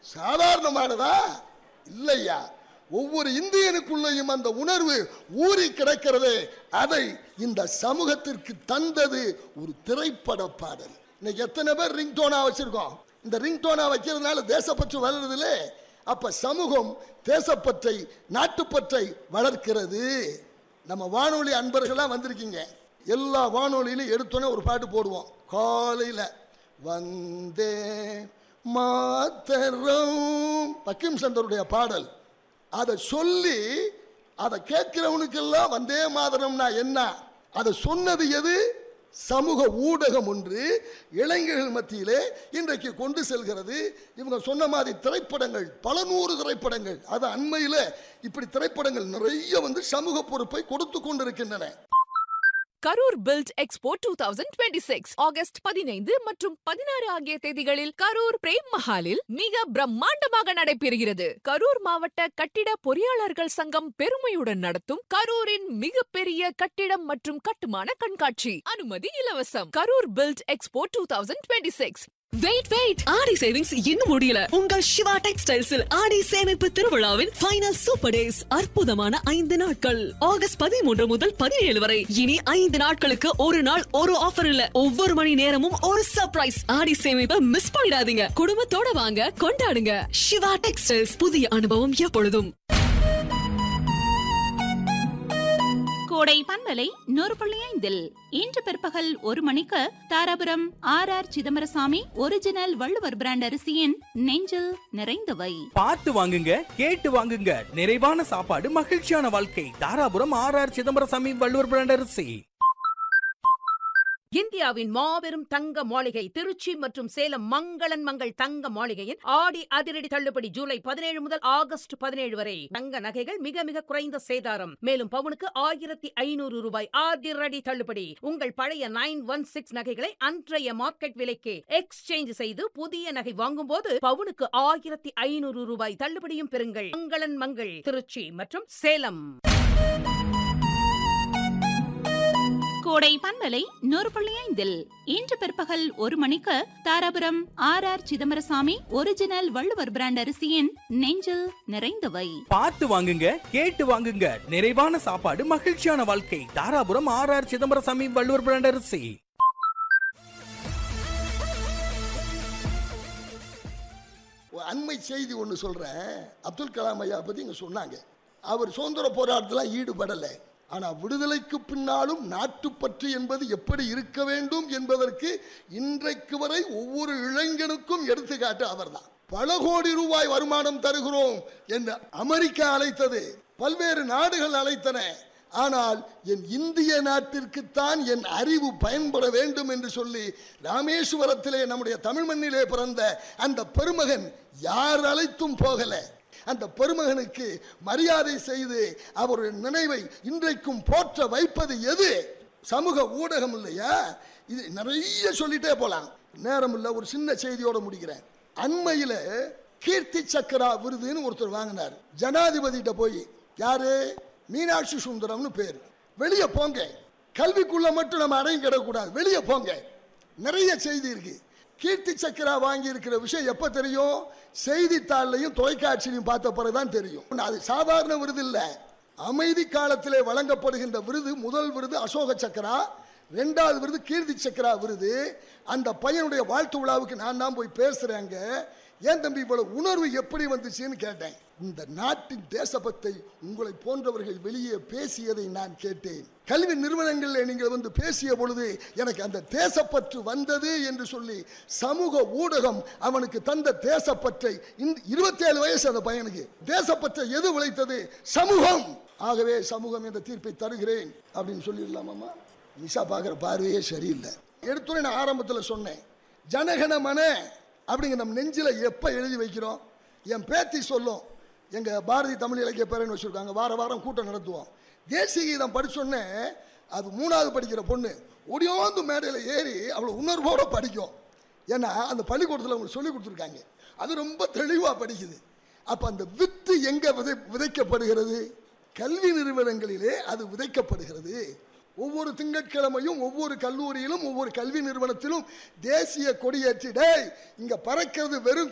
சாதாரணமானதா இல்லையா ஒவ்வொரு இந்தியனுக்குள்ளேயும் அந்த உணர்வு ஊறி கிடக்கிறதே அதை இந்த சமூகத்திற்கு தந்தது ஒரு திரைப்பட பாடல் இன்னைக்கு எத்தனை பேர் ரிங்டோனா வச்சிருக்கோம் இந்த ரிங்டோனா வைக்கிறதுனால தேசப்பற்று வளருதுல அப்ப சமூகம் தேசப்பற்றை நாட்டுப்பற்றை வளர்க்கிறது நம்ம வானொலி அன்பர்களாக வந்திருக்கீங்க எல்லா வானொலியிலும் எடுத்தோன்னே ஒரு பாட்டு போடுவோம் காலையில் வந்தே மாத்தரம் பக்கிம் சந்தருடைய பாடல் அதை சொல்லி அதை கேட்கிறவனுக்கெல்லாம் வந்தே மாதரம்னா என்ன அதை சொன்னது எது சமூக ஊடகம் ஒன்று இளைஞர்கள் மத்தியிலே இன்றைக்கு கொண்டு செல்கிறது இவங்க சொன்ன மாதிரி திரைப்படங்கள் பல நூறு திரைப்படங்கள் அது அண்மையில் இப்படி திரைப்படங்கள் நிறைய வந்து சமூக பொறுப்பை கொடுத்து கொண்டிருக்கின்றன Karur build expo two thousand twenty six August பதினைந்து மற்றும் பதினாறு ஆகிய தேதிகளில் கரூர் பிரேம் மஹாலில் மிக பிரம்மாண்டமாக நடைபெறுகிறது கரூர் மாவட்ட கட்டிட பொறியாளர்கள் சங்கம் பெருமையுடன் நடத்தும் கரூரின் மிகப்பெரிய கட்டிடம் மற்றும் கட்டுமான கண்காட்சி அனுமதி இலவசம் Karur build expo two thousand twenty six wait wait Aadi savings இன்னும் முடியல உங்கள் சிவா டெக்ஸ்டைல்ஸில் ஆடி சேமிப்பு திருவிழாவின் ஃபைனல் சூப்பர் டேஸ் அற்புதமான ஐந்து நாட்கள் ஆகஸ்ட் பதிமூன்று முதல் பதினேழு வரை இனி ஐந்து நாட்களுக்கு ஒரு நாள் ஒரு ஆஃபர் இல்ல ஒவ்வொரு மணி நேரமும் ஒரு சர்ப்ரைஸ் ஆடி சேமிப்பை மிஸ் பண்ணிடாதீங்க குடும்பத்தோட வாங்க கொண்டாடுங்க சிவா டெக்ஸ்டைல்ஸ் புதிய அனுபவம் எப்பொழுதும் கோடை பண்பலை நூறு புள்ளி ஐந்தில் இன்று பிற்பகல் ஒரு மணிக்கு Dharapuram R R Chidambarasamy original Valluvar brand அரிசியின் நெஞ்சில் நிறைந்தவை பார்த்து வாங்குங்க கேட்டு வாங்குங்க நிறைவான சாப்பாடு மகிழ்ச்சியான வாழ்க்கை Dharapuram R R Chidambarasamy Valluvar brand அரிசி இந்தியாவின் மாபெரும் தங்க மாளிகை திருச்சி மற்றும் சேலம் மங்களன் மங்கள் தங்க மாளிகையின் ஆடி அதிரடி தள்ளுபடி ஜூலை பதினேழு முதல் ஆகஸ்ட் பதினேழு வரை தங்க நகைகள் மிக மிக குறைந்த சேதாரம் மேலும் பவுனுக்கு ஆயிரத்தி ஐநூறு ரூபாய் அதிரடி தள்ளுபடி உங்கள் பழைய நைன் ஒன் சிக்ஸ் நகைகளை அன்றைய மார்க்கெட் விலைக்கு எக்ஸ்சேஞ்ச் செய்து புதிய நகை வாங்கும்போது பவுனுக்கு ஆயிரத்தி ஐநூறு ரூபாய் தள்ளுபடியும் பெறுங்கள் மங்களன் மங்கள் திருச்சி மற்றும் சேலம் கோடை பண்பலை நூறு புள்ளி ஐந்தில் இன்று பிற்பகல் ஒரு மணிக்கு Dharapuram R R Chidambarasamy original Valluvar brand அரிசியின் நெஞ்சில் நிறைந்தவை பார்த்து வாங்குங்க கேட்டு வாங்குங்க நிறைவான சாப்பாடு மகிழ்ச்சியான வாழ்க்கை Dharapuram R R Chidambarasamy Valluvar brand அரிசி ஒரு அண்மை செய்தி ஒன்று சொல்கிறேன் அப்துல் கலாம் ஐயா பற்றி இங்கே சொன்னாங்க அவர் சுதந்திர போராட்டத்தில் ஈடுபடலை ஆனால் விடுதலைக்கு பின்னாலும் நாட்டுப்பற்று என்பது எப்படி இருக்க வேண்டும் என்பதற்கு இன்றைக்கு வரை ஒவ்வொரு இளைஞனுக்கும் எடுத்துக்காட்டு அவர்தான் பல கோடி ரூபாய் வருமானம் தருகிறோம் என்று அமெரிக்கா அழைத்தது பல்வேறு நாடுகள் அழைத்தன ஆனால் என் இந்திய நாட்டிற்குத்தான் என் அறிவு பயன்பட வேண்டும் என்று சொல்லி ராமேஸ்வரத்திலே நம்முடைய தமிழ் மண்ணிலே பிறந்த அந்த பெருமகன் யார் அழைத்தும் போகல அந்த பெருமகனுக்கு மரியாதை செய்து அவருடைய நினைவை இன்றைக்கும் போற்ற வைப்பது எது சமூக ஊடகம் இல்லையா இது நிறைய சொல்லிட்டே போலாம் நேரம் இல்லை ஒரு சின்ன செய்தியோட முடிக்கிறேன் அண்மையில் கீர்த்தி சக்கரா விருதுன்னு ஒருத்தர் வாங்கினார் ஜனாதிபதிகிட்ட போய் யாரு மீனாட்சி சுந்தரம்னு பேர் வெளியே போங்க கல்விக்குள்ள மட்டும் நம்ம அடங்கி கிடக்கூடாது வெளியே போங்க நிறைய செய்தி இருக்கு கீர்த்தி சக்கரா வாங்கி இருக்கிற விஷயம் எப்போ தெரியும் செய்தித்தாள்லையும் தொலைக்காட்சியிலையும் பார்த்த பிறகுதான் தெரியும் அது சாதாரண விருது இல்லை அமைதி காலத்திலே வழங்கப்படுகின்ற விருது முதல் விருது அசோக சக்கரா ரெண்டாவது விருது கீர்த்தி சக்கரா விருது அந்த பையனுடைய வாழ்த்து விழாவுக்கு நான் தான் போய் பேசுறேங்க ஏன் தம்பி இவ்வளவு உணர்வு எப்படி வந்துச்சுன்னு கேட்டேன் இந்த நாட்டின் தேசபத்தை உங்களை போன்றவர்கள் வெளியே பேசியதை நான் கேட்டேன் கல்வி நிறுவனங்களில் நீங்கள் வந்து பேசிய பொழுது எனக்கு அந்த தேசப்பற்று வந்தது என்று சொல்லி சமூக ஊடகம் அவனுக்கு தந்த தேசப்பற்றை இருபத்தேழு வயசு அந்த பையனுக்கு தேசப்பற்றை எது விளைத்தது சமூகம் ஆகவே சமூகம் என்ற தீர்ப்பை தருகிறேன் அப்படின்னு சொல்லிடலாமாம்மா நிஷா பார்க்குற பார்வையே சரியில்லை எடுத்துரை நான் ஆரம்பத்தில் சொன்னேன் ஜனகணமன அப்படிங்கிற நம்ம நெஞ்சில் எப்போ எழுதி வைக்கிறோம் என் பேத்தி சொல்லும் எங்கள் பாரதி தமிழ் இலக்கிய பேரன்னு வச்சுருக்காங்க வார வாரம் கூட்டம் நடத்துவோம் தேசிய கீதம் படிச்சோன்னே அது மூணாவது படிக்கிற பொண்ணு ஒடியோந்து மேடையில் ஏறி அவ்வளோ உணர்வோடு படிக்கும் ஏன்னா அந்த பள்ளிக்கூடத்தில் அவங்களுக்கு சொல்லி கொடுத்துருக்காங்க அது ரொம்ப தெளிவாக படிக்குது அப்போ அந்த வித்து எங்கே விதை விதைக்கப்படுகிறது கல்வி நிறுவனங்களிலே அது விதைக்கப்படுகிறது ஒவ்வொரு திங்கட்கிழமையும் ஒவ்வொரு கல்லூரியிலும் ஒவ்வொரு கல்வி நிறுவனத்திலும் தேசிய கொடியேற்றி டேய் இங்க பறக்கிறது வெறும்